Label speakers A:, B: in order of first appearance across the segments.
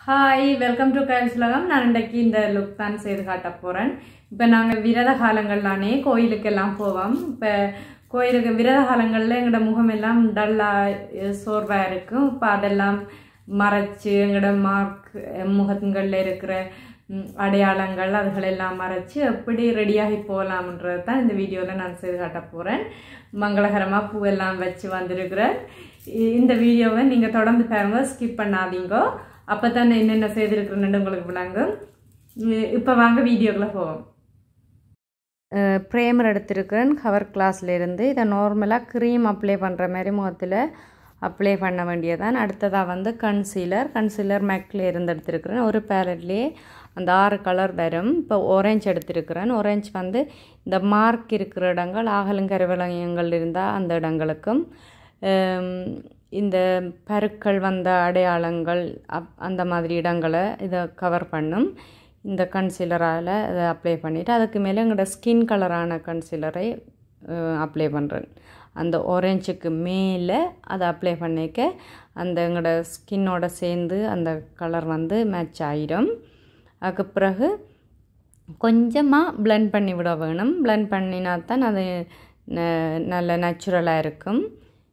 A: hi welcome to Giles உலகம் நான் இன்றைக்கு இந்த லுக் தான் செய்து காட்ட போகிறேன் இப்போ நாங்கள் விரத காலங்கள்லானே கோயிலுக்கெல்லாம் போவோம் இப்போ கோயிலுக்கு விரத காலங்களில் எங்களோட முகம் எல்லாம் டல்லாக சோர்வாக இருக்கும் இப்போ அதெல்லாம் மறைச்சு எங்களோட மார்க் முகங்களில் இருக்கிற ம், அடையாளங்கள் அதுகளெல்லாம் மறைச்சு எப்படி ரெடியாகி போகலாம்ன்றது தான் இந்த வீடியோவில் நான் செய்து காட்ட போகிறேன் மங்களகரமாக பூவெல்லாம் வச்சு வந்திருக்கிறேன் இ- இந்த வீடியோவை நீங்கள் தொடர்ந்து பாருங்க ஸ்கிப் பண்ணாதீங்க அப்போ தான் என்னென்ன செய்திருக்கிறேன்னு உங்களுக்கு விளங்கும் இப்போ வாங்க வீடியோக்குள்ளே போவோம் ப்ரேமர் எடுத்திருக்கிறேன் கவர் கிளாஸ்ல இருந்து இதை நார்மலாக க்ரீம் அப்ளை பண்ணுற மாதிரி முகத்தில் அப்ளை பண்ண வேண்டியதான் அடுத்ததாக வந்து கன்சீலர் கன்சீலர் மேக்கில் இருந்து எடுத்திருக்கிறேன் ஒரு பேலட்லேயே அந்த ஆறு கலர் வரும் இப்போ orange எடுத்திருக்கிறேன் orange வந்து இந்த மார்க் இருக்கிற இடங்கள் ஆகலங்கரவலயங்கள் இருந்தால் அந்த இடங்களுக்கும் ஹம், இந்த பருக்கள் வந்த அடையாளங்கள் அப் அந்த மாதிரி இடங்களை இதை கவர் பண்ணும் இந்த கன்சீலரால் இதை அப்ளை பண்ணிவிட்டு அதுக்கு மேலே எங்களோட ஸ்கின் கலரான கன்சீலரை அப்ளை பண்ணுறேன் அந்த orange-க்கு மேலே அதை அப்ளை பண்ணிக்க அந்த எங்களோட ஸ்கின்னோட சேர்ந்து அந்த கலர் வந்து மேட்ச் ஆயிடும் அதுக்கு பிறகு கொஞ்சமாக blend பண்ணி விட வேணும் blend பண்ணினா தான் அது ந- நல்ல நேச்சுரலாக இருக்கும்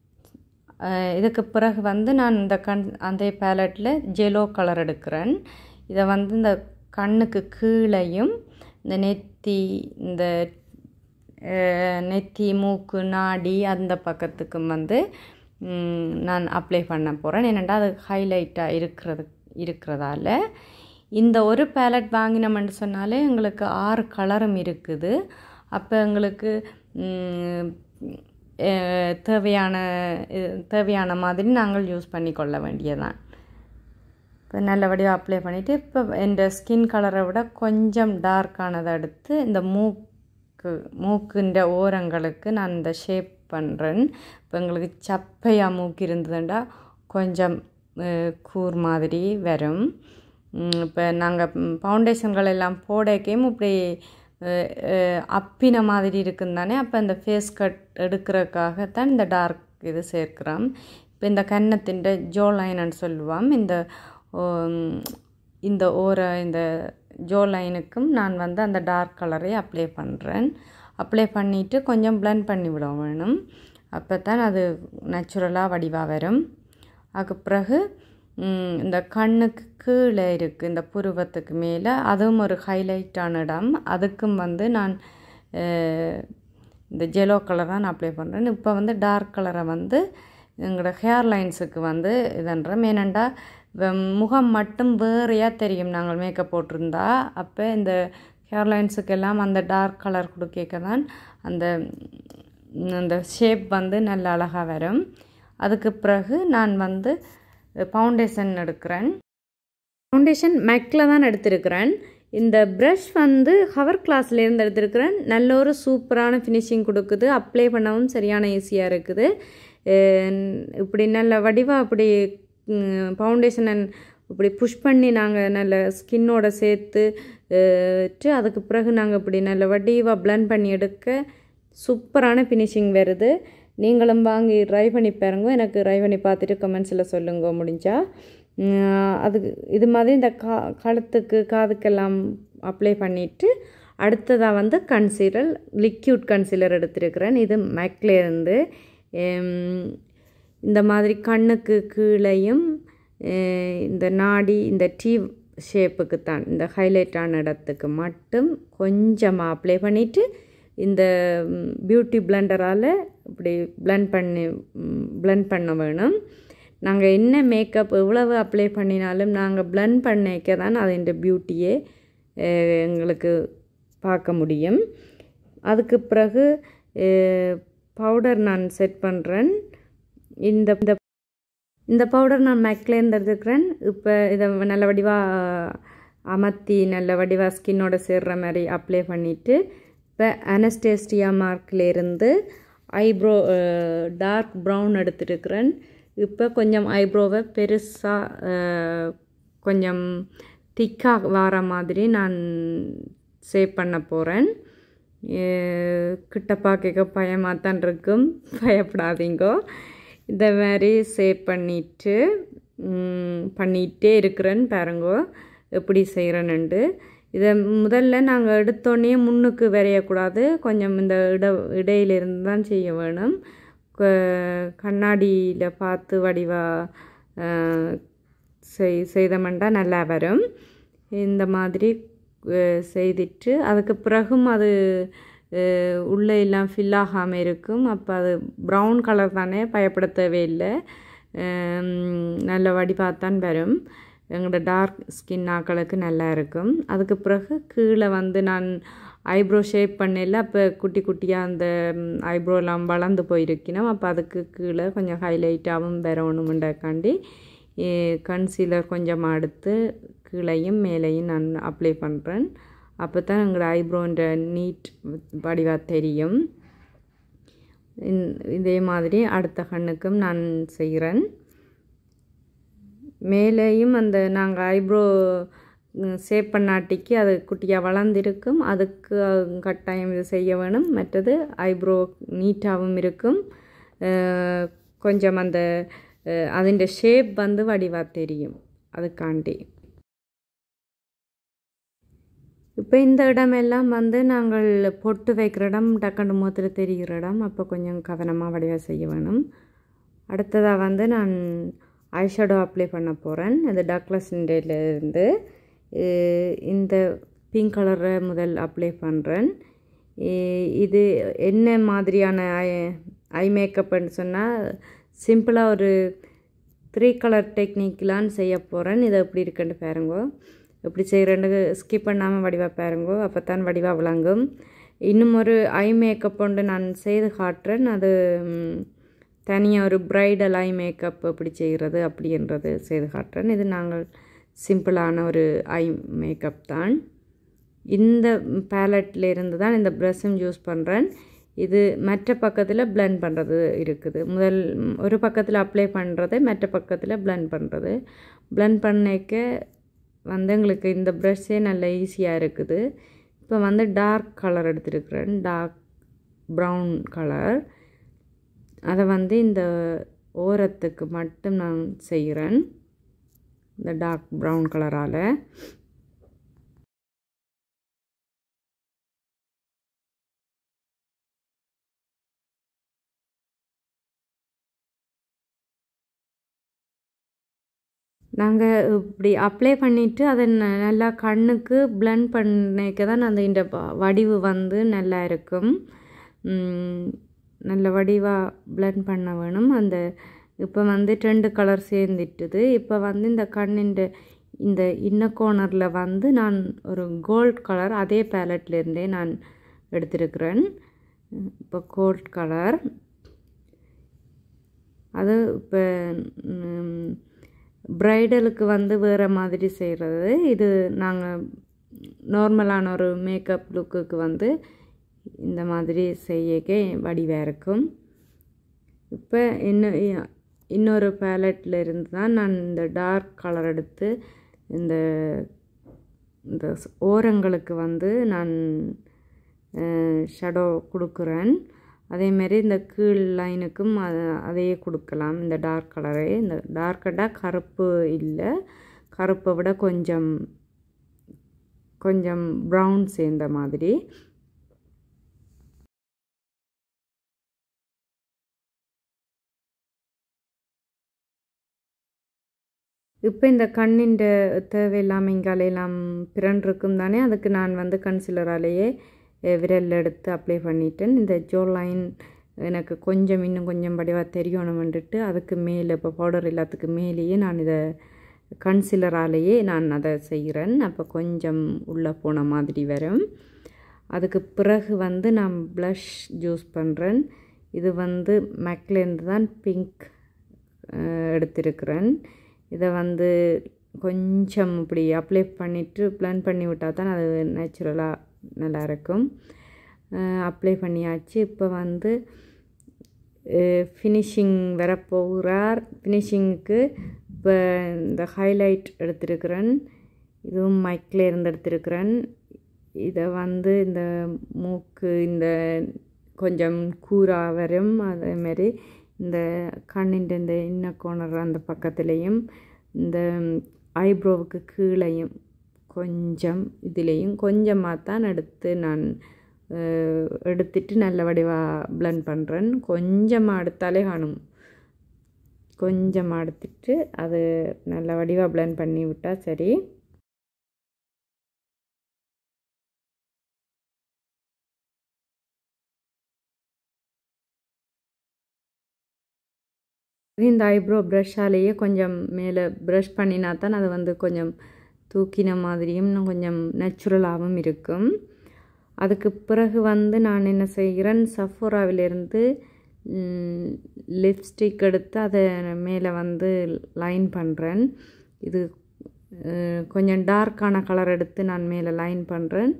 A: அஹ் இதுக்கு பிறகு வந்து நான் இந்த கண் அந்த பேலட்டில் ஜெலோ கலர் எடுக்கிறேன் இதை வந்து இந்த கண்ணுக்கு கீழேயும் இந்த நெத்தி இந்த அஹ், நெத்தி மூக்கு நாடி அந்த பக்கத்துக்கும் வந்து ம், நான் அப்ளை பண்ண போகிறேன் ஏனெண்டா அது ஹைலைட்டாக இருக்கிறது இருக்கிறதால இந்த ஒரு பேலட் வாங்கினோம்னு சொன்னாலே எங்களுக்கு ஆறு கலரும் இருக்குது அப்போ எங்களுக்கு ம், அஹ், தேவையான இது- தேவையான மாதிரி நாங்கள் யூஸ் பண்ணி கொள்ள வேண்டியதான் இப்போ நல்லபடியாக அப்ளை பண்ணிவிட்டு இப்போ இந்த ஸ்கின் கலரை விட கொஞ்சம் டார்க்கானதை எடுத்து இந்த மூக்கு மூக்குன்ற ஓரங்களுக்கு நான் இந்த ஷேப் பண்ணுறேன் இப்போ எங்களுக்கு சப்பையாக மூக்கு இருந்ததுண்டா கொஞ்சம் அஹ், கூர் மாதிரி வரும் உம், இப்போ நாங்கள் ஃபவுண்டேஷன்கள் எல்லாம் போடக்கையும் இப்படி அஹ், அஹ், அப்பின மாதிரி இருக்கும் தானே அப்போ இந்த ஃபேஸ் கட் எடுக்கிறதுக்காகத்தான் இந்த டார்க் இது சேர்க்கிறோம் இப்போ இந்த கன்னத்தின் ஜோ லைன்னு சொல்லுவோம் இந்த உம், இந்த ஓர இந்த ஜோ லைனுக்கும் நான் வந்து அந்த டார்க் கலரை அப்ளை பண்ணுறேன் அப்ளை பண்ணிவிட்டு கொஞ்சம் blend பண்ணி விட வேணும் அப்போ தான் அது நேச்சுரலாக வடிவாக வரும் அதுக்கு பிறகு ம், இந்த கண்ணுக்கு கீழே இருக்குது இந்த புருவத்துக்கு மேலே அதுவும் ஒரு ஹைலைட்டான இடம் அதுக்கும் வந்து நான் அஹ், இந்த ஜெலோ கலர் தான் நான் அப்ளை பண்ணுறேன் இப்போ வந்து டார்க் கலரை வந்து எங்களோட ஹேர் லைன்ஸுக்கு வந்து இதன்றேன் ஏனெண்டா வ- முகம் மட்டும் வேறையாக தெரியும் நாங்கள் மேக்கப் போட்டிருந்தா அப்போ இந்த ஹேர் லைன்ஸுக்கெல்லாம் அந்த டார்க் கலர் கொடுக்க தான் அந்த ம், அந்த ஷேப் வந்து நல்ல அழகாக வரும் அதுக்கு பிறகு நான் வந்து ஃபவுண்டேஷன் எடுக்கிறேன் ஃபவுண்டேஷன் மேக்கில் தான் எடுத்திருக்கிறேன் இந்த ப்ரஷ் வந்து ஹவர் கிளாஸ்லேருந்து எடுத்திருக்கிறேன் நல்ல ஒரு சூப்பரான ஃபினிஷிங் கொடுக்குது அப்ளை பண்ணவும் சரியான ஈஸியாக இருக்குது அஹ் இப்படி நல்ல வடிவாக அப்படி ஃபவுண்டேஷனை இப்படி புஷ் பண்ணி நாங்கள் நல்ல ஸ்கின்னோட சேர்த்து அஹ் ட்டு அதுக்கு பிறகு நாங்கள் இப்படி நல்ல வடிவாக blend பண்ணி எடுக்க சூப்பரான ஃபினிஷிங் வருது நீங்களும் வாங்கி ட்ரை பண்ணி பாருங்க எனக்கு ட்ரை பண்ணி பார்த்துட்டு கமெண்ட்ஸில் சொல்லுங்க முடிஞ்சா உம், அதுக்கு இது மாதிரி இந்த கா கழுத்துக்கு காதுக்கெல்லாம் அப்ளை பண்ணிவிட்டு அடுத்ததாக வந்து கன்சீலர் லிக்யூட் கன்சீலர் எடுத்திருக்கிறேன் இது மேக்ல இருந்து எம், இந்த மாதிரி கண்ணுக்கு கீழேயும் அஹ், இந்த நாடி இந்த டீ ஷேப்புக்கு தான் இந்த ஹைலைட்டான இடத்துக்கு மட்டும் கொஞ்சமாக அப்ளை பண்ணிவிட்டு இந்த பியூட்டி பிளெண்டரால் இப்படி blend பண்ணி blend பண்ண வேணும் நாங்கள் என்ன மேக்கப் எவ்வளவு அப்ளை பண்ணினாலும் நாங்கள் blend பண்ணிக்க தான் அதோட பியூட்டியே எங்களுக்கு பார்க்க முடியும் அதுக்கு பிறகு பவுடர் நான் செட் பண்ணுறேன் இந்த இந்த இந்த பவுடர் நான் மேக்லேருந்து எடுத்துக்கிறேன் இப்போ இதை நல்ல வடிவாக அமர்த்தி நல்ல வடிவாக ஸ்கின்னோட சேர்ற மாதிரி அப்ளை பண்ணிவிட்டு இப்போ அனஸ்டேஸ்டியா மார்க்லேருந்து ஐப்ரோ டார்க் ப்ரௌன் எடுத்துருக்கிறேன் இப்போ கொஞ்சம் ஐப்ரோவை பெருசாக கொஞ்சம் திக்காக வர மாதிரி நான் சேவ் பண்ண போகிறேன் கிட்ட பார்க்க பயமாக தான் இருக்கும் பயப்படாதீங்கோ இந்த மாதிரி சேவ் பண்ணிவிட்டு பண்ணிகிட்டே இருக்கிறேன் பாருங்கோ எப்படி செய்கிறேன்னுண்டு இதை முதல்ல நாங்கள் எடுத்தோடனே முன்னுக்கு வரையக்கூடாது கொஞ்சம் இந்த இட இடையிலிருந்து தான் செய்ய வேணும் கண்ணாடியில் பார்த்து வடிவாக செய் செய்தமெண்டா நல்லா வரும் இந்த மாதிரி செய்துட்டு அதுக்கு பிறகும் அது உள்ளே எல்லாம் ஃபில் ஆகாமல் இருக்கும் அப்போ அது ப்ரௌன் கலர் தானே பயப்பட தேவையில்லை நல்ல வடிவாகத்தான் வரும் எங்களோட டார்க் ஸ்கின் ஆக்களுக்கு நல்லா இருக்கும் அதுக்கு பிறகு கீழே வந்து நான் ஐப்ரோ ஷேப் பண்ணல அப்போ குட்டி குட்டியாக அந்த ஐப்ரோலாம் வளர்ந்து போயிருக்கணும் அப்போ அதுக்கு கீழே கொஞ்சம் ஹைலைட்டாகவும் வரணுமெண்டாக்காண்டி கன்சீலர் கொஞ்சமாக எடுத்து கீழையும் மேலேயும் நான் அப்ளை பண்ணுறேன் அப்போ தான் எங்களோட ஐப்ரோன்ற நீட் வடிவாக தெரியும் இதே மாதிரி அடுத்த கண்ணுக்கும் நான் செய்கிறேன் மேலேயும் அந்த நாங்கள் ஐப்ரோ சேவ் பண்ணாட்டிக்கு அது குட்டியாக வளர்ந்திருக்கும் அதுக்கு கட்டாயம் இது செய்ய வேணும் மற்றது ஐப்ரோ நீட்டாகவும் இருக்கும் கொஞ்சம் அந்த അതിൻ്റെ ஷேப் வந்து வடிவாக தெரியும் அதுக்காண்டி இப்போ இந்த இடமெல்லாம் வந்து நாங்கள் பொட்டு வைக்கிற இடம் டக்குண்டு முகத்தில் தெரிகிற இடம் அப்போ கொஞ்சம் கவனமாக வடிவாக செய்ய வேணும் அடுத்ததாக வந்து நான் ஐஷேடோ அப்ளை பண்ண போகிறேன் இந்த டக்லஸ் இருந்து இந்த பிங்க் கலரை முதல் அப்ளை பண்ணுறேன் இது என்ன மாதிரியான ஐ ஐ மேக்கப்னு சொன்னால் சிம்பிளாக ஒரு த்ரீ கலர் டெக்னிக்லான்னு செய்ய போகிறேன் இதை எப்படி இருக்குன்னு பாருங்கோ எப்படி செய்கிறேன்னு ஸ்கிப் பண்ணாமல் வடிவாக பாருங்கோ அப்போ தான் வடிவாக விளங்கும் இன்னும் ஒரு ஐ மேக்கப் ஒன்று நான் செய்து காட்டுறேன் அது தனியாக ஒரு ப்ரைடல் ஐ மேக்கப் எப்படி செய்கிறது அப்படின்றது செய்து காட்டுறேன் இது நாங்கள் சிம்பிளான ஒரு ஐ மேக்கப் தான் இந்த பேலட்டில் இருந்து தான் இந்த ப்ரஷ்ஷும் யூஸ் பண்ணுறேன் இது மற்ற பக்கத்தில் பிளெண்ட் பண்ணுறது இருக்குது முதல் ஒரு பக்கத்தில் அப்ளை பண்ணுறது மற்ற பக்கத்தில் பிளெண்ட் பண்ணுறது பிளெண்ட் பண்ணிக்க வந்து எங்களுக்கு இந்த ப்ரஷ்ஷே நல்ல ஈஸியாக இருக்குது இப்போ வந்து டார்க் கலர் எடுத்துருக்குறேன் டார்க் ப்ரௌன் கலர் அதை வந்து இந்த ஓரத்துக்கு மட்டும் நான் செய்கிறேன் இந்த டார்க் ப்ரௌன் கலரால் நாங்கள் இப்படி அப்ளை பண்ணிவிட்டு அதை நல்லா கண்ணுக்கு பிளெண்ட் பண்ணிக்க தான் அந்த இந்த வடிவு வந்து நல்லா இருக்கும் நல்ல வடிவாக பிளெண்ட் பண்ண வேணும் அந்த இப்போ வந்து ரெண்டு கலர் சேர்ந்துட்டுது இப்போ வந்து இந்த கண்ணின் இந்த இன்ன கோர்னரில் வந்து நான் ஒரு கோல்ட் கலர் அதே பேலட்லேருந்தே நான் எடுத்திருக்கிறேன் இப்போ கோல்ட் கலர் அது இப்போ ப்ரைடலுக்கு வந்து வேறு மாதிரி செய்கிறது இது நாங்கள் நார்மலான ஒரு மேக்கப் லுக்குக்கு வந்து இந்த மாதிரி செய்யக்க வடிவாக இருக்கும் இப்போ இன்னும் இன்னொரு பேலட்டில் இருந்து தான் நான் இந்த டார்க் கலர் எடுத்து இந்த இந்த ஓரங்களுக்கு வந்து நான் ஷடோ கொடுக்குறேன் அதேமாரி இந்த கீழ் லைனுக்கும் அதையே கொடுக்கலாம் இந்த டார்க் கலரே இந்த டார்க்கடாக கருப்பு இல்லை கருப்பை விட கொஞ்சம் கொஞ்சம் ப்ரௌன் சேர்ந்த மாதிரி இப்போ இந்த கண்ணின் தேவையில்லாமல் இங்காலையெல்லாம் பிறண்டிருக்கும் தானே அதுக்கு நான் வந்து கன்சிலராலேயே விரல் எடுத்து அப்ளை பண்ணிட்டேன் இந்த ஜோ லைன் எனக்கு கொஞ்சம் இன்னும் கொஞ்சம் படிவாக தெரியணுமென்ட்டு அதுக்கு மேலே இப்போ பவுடர் எல்லாத்துக்கு மேலேயே நான் இதை கன்சிலராலேயே நான் அதை செய்கிறேன் அப்போ கொஞ்சம் உள்ளே போன மாதிரி வரும் அதுக்கு பிறகு வந்து நான் ப்ளஷ் யூஸ் பண்ணுறேன் இது வந்து மேக்லேருந்து தான் பிங்க் எடுத்திருக்கிறேன் இதை வந்து கொஞ்சம் இப்படி அப்ளை பண்ணிவிட்டு பிளான் பண்ணி விட்டால் தான் அது நேச்சுரலாக நல்லாயிருக்கும் அப்ளை பண்ணியாச்சு இப்போ வந்து ஃபினிஷிங் வரப்போகிறார் ஃபினிஷிங்க்கு இப்போ இந்த ஹைலைட் எடுத்திருக்கிறேன் இதுவும் மைக்கில் இருந்து எடுத்திருக்கிறேன் இதை வந்து இந்த மூக்கு இந்த கொஞ்சம் கூறாக வரும் அதேமாரி இந்த கண்ணின் இந்த இன்ன கோணர் அந்த பக்கத்துலேயும் இந்த ஐப்ரோவுக்கு கீழையும் கொஞ்சம் இதுலேயும் கொஞ்சமாக தான் எடுத்து நான் அஹ், எடுத்துட்டு நல்ல வடிவாக blend பண்ணுறேன் கொஞ்சமாக எடுத்தாலே காணும் கொஞ்சமாக எடுத்துட்டு அது நல்ல வடிவாக blend பண்ணி விட்டால் சரி இந்த ஐப்ரோ ப்ரஷ்ஷாலேயே கொஞ்சம் மேலே ப்ரஷ் பண்ணினா தான் அது வந்து கொஞ்சம் தூக்கின மாதிரியும் இன்னும் கொஞ்சம் நேச்சுரலாகவும் இருக்கும் அதுக்கு பிறகு வந்து நான் என்ன செய்கிறேன் சஃபோராவிலிருந்து லிப்ஸ்டிக் எடுத்து அதை மேலே வந்து லைன் பண்ணுறேன் இது அஹ், கொஞ்சம் டார்க்கான கலர் எடுத்து நான் மேலே லைன் பண்ணுறேன்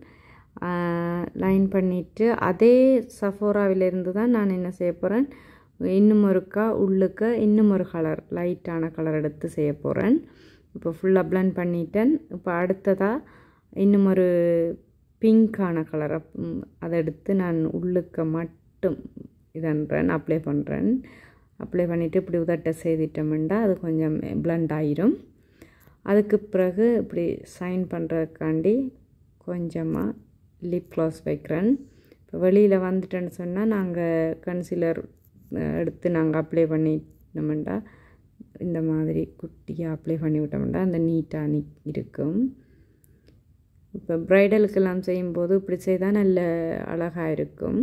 A: லைன் பண்ணிவிட்டு அதே சஃபோராவிலிருந்து தான் நான் என்ன செய்ய போகிறேன் இன்னும் ஒருக்கா உள்ளுக்க இன்னும் ஒரு கலர் லைட்டான கலர் எடுத்து செய்ய போகிறேன் இப்போ ஃபுல்லாக blend பண்ணிட்டேன் இப்போ அடுத்ததாக இன்னும் ஒரு பிங்க்கான கலர் அதை எடுத்து நான் உள்ளுக்க மட்டும் இதன்றேன் அப்ளை பண்ணுறேன் அப்ளை பண்ணிவிட்டு இப்படி உதட்ட செய்துட்டோம்னா அது கொஞ்சம் blend ஆயிரும் அதுக்கு பிறகு இப்படி சைன் பண்ணுறதுக்காண்டி கொஞ்சமாக லிப் க்ளாஸ் வைக்கிறேன் இப்போ வெளியில் வந்துட்டேன்னு சொன்னால் நாங்கள் கன்சிலர் எடுத்து நாங்கள் அப்ளை பண்ணிட்டோம்டா இந்த மாதிரி குட்டியாக அப்ளை பண்ணி விட்டோம்டா அந்த நீட்டாக நி இருக்கும் இப்போ ப்ரைடலுக்கெல்லாம் செய்யும்போது இப்படி செய்தால் நல்ல அழகாக இருக்கும்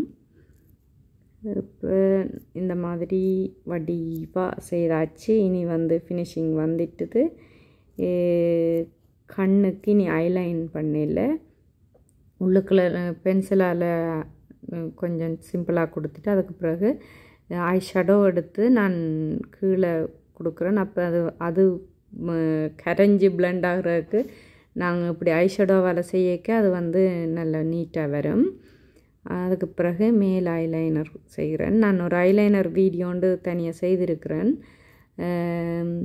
A: இப்போ இந்த மாதிரி வடிவாக செய்தாச்சு இனி வந்து ஃபினிஷிங் வந்துட்டுது ஏ, கண்ணுக்கு இனி ஐலைன் பண்ணல உள்ளுக்குள்ள பென்சிலால் கொஞ்சம் சிம்பிளாக கொடுத்துட்டு அதுக்கு பிறகு ஐ ஷேடோ எடுத்து நான் கீழே கொடுக்குறேன் அப்போ அது அது ம- கரைஞ்சி பிளெண்ட் ஆகுறதுக்கு நாங்கள் இப்படி ஐ ஷேடோவால் செய்யக்க அது வந்து நல்ல நீட்டாக வரும் அதுக்கு பிறகு மேல் ஐலைனர் செய்கிறேன் நான் ஒரு ஐலைனர் வீடியோண்டு தனியாக செய்திருக்கிறேன் ஆம்,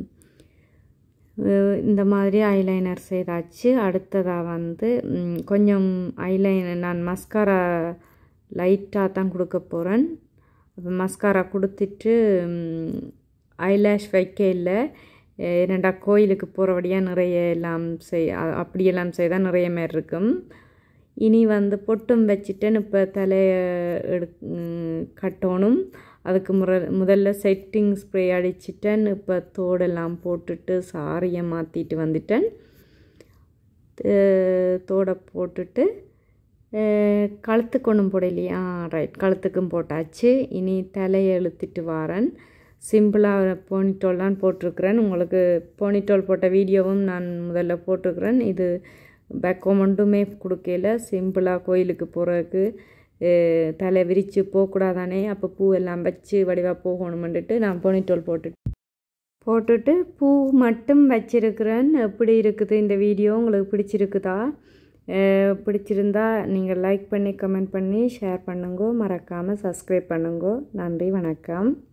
A: அஹ் இந்த மாதிரி ஐலைனர் செய்தாச்சு அடுத்ததாக வந்து ம், கொஞ்சம் ஐலைனர் நான் மஸ்காரா லைட்டாக தான் கொடுக்க போகிறேன் அப்போ மஸ்காரா கொடுத்துட்டு ஐலேஷ் வைக்க இல்லை என்னடா கோயிலுக்கு போகிறபடியாக நிறைய எல்லாம் செய் அ- அப்படியெல்லாம் செய்தால் நிறைய மாரி இருக்கும் இனி வந்து பொட்டும் வச்சுட்டேன் இப்போ தலையை எடு ம், கட்டணும் அதுக்கு முற முதல்ல செட்டிங் ஸ்ப்ரே அடிச்சிட்டேன் இப்போ தோடெல்லாம் போட்டுட்டு சாரியை மாற்றிட்டு வந்துட்டேன் அஹ் தோடை போட்டுட்டு அஹ் கழுத்துக்கு ஒன்றும் போடலையா ரைட் கழுத்துக்கும் போட்டாச்சு இனி தலையை இழுத்துட்டு வாரேன் சிம்பிளாக போனிட்டோல் தான் போட்டிருக்கிறேன் உங்களுக்கு போனிட்டோல் போட்ட வீடியோவும் நான் முதல்ல போட்டிருக்கிறேன் இது பேக்கோ மட்டுமே கொடுக்கல சிம்பிளாக கோயிலுக்கு போகிறதுக்கு தலை விரித்து போகக்கூடாதானே அப்போ பூ எல்லாம் வச்சு வடிவாக போகணுமென்ட்டு நான் போனிட்டோல் போட்டு போட்டுட்டு பூ மட்டும் வச்சிருக்கிறேன் எப்படி இருக்குது இந்த வீடியோ உங்களுக்கு பிடிச்சிருக்குதா அஹ் பிடிச்சிருந்தா நீங்கள் லைக் பண்ணி கமெண்ட் பண்ணி ஷேர் பண்ணுங்க மறக்காமல் சப்ஸ்கிரைப் பண்ணுங்க நன்றி வணக்கம்